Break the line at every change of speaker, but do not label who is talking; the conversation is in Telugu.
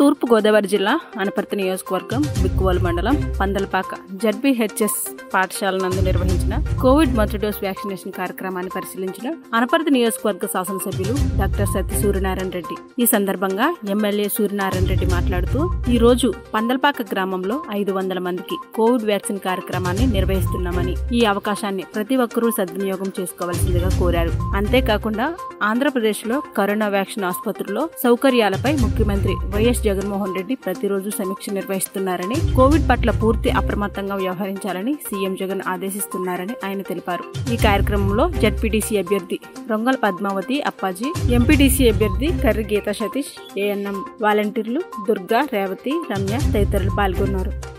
తూర్పు గోదావరి జిల్లా అనపర్తి నియోజకవర్గం బిక్కువల్ మండలం పందలపాక జడ్బీహెచ్ఎస్ పాఠశాల నందు నిర్వహించిన కోవిడ్ మొదటి డోస్ వ్యాక్సినేషన్ కార్యక్రమాన్ని పరిశీలించిన అనపర్తి నియోజకవర్గ శాసనసభ్యులు డాక్టర్ సత్య సూర్యనారాయణ రెడ్డి ఈ సందర్భంగా ఎమ్మెల్యే సూర్యనారాయణ రెడ్డి మాట్లాడుతూ ఈ రోజు పందలపాక గ్రామంలో ఐదు వందల మందికి కోవిడ్ వ్యాక్సిన్ కార్యక్రమాన్ని నిర్వహిస్తున్నామని ఈ అవకాశాన్ని ప్రతి ఒక్కరూ సద్వినియోగం చేసుకోవాల్సిందిగా కోరారు అంతేకాకుండా ఆంధ్రప్రదేశ్ లో కరోనా వ్యాక్సిన్ ఆసుపత్రుల్లో సౌకర్యాలపై ముఖ్యమంత్రి వైఎస్ జగన్మోహన్ రెడ్డి ప్రతిరోజు సమీక్ష నిర్వహిస్తున్నారని కోవిడ్ పట్ల పూర్తి అప్రమత్తంగా వ్యవహరించాలని సీఎం జగన్ ఆదేశిస్తున్నారని ఆయన తెలిపారు ఈ కార్యక్రమంలో జడ్పీటీసీ అభ్యర్థి రొంగల్ పద్మావతి అప్పాజీ ఎంపీటీసీ అభ్యర్థి కర్రి గీతా సతీష్ ఏఎన్ఎం వాలంటీర్లు దుర్గా రేవతి రమ్య తదితరులు పాల్గొన్నారు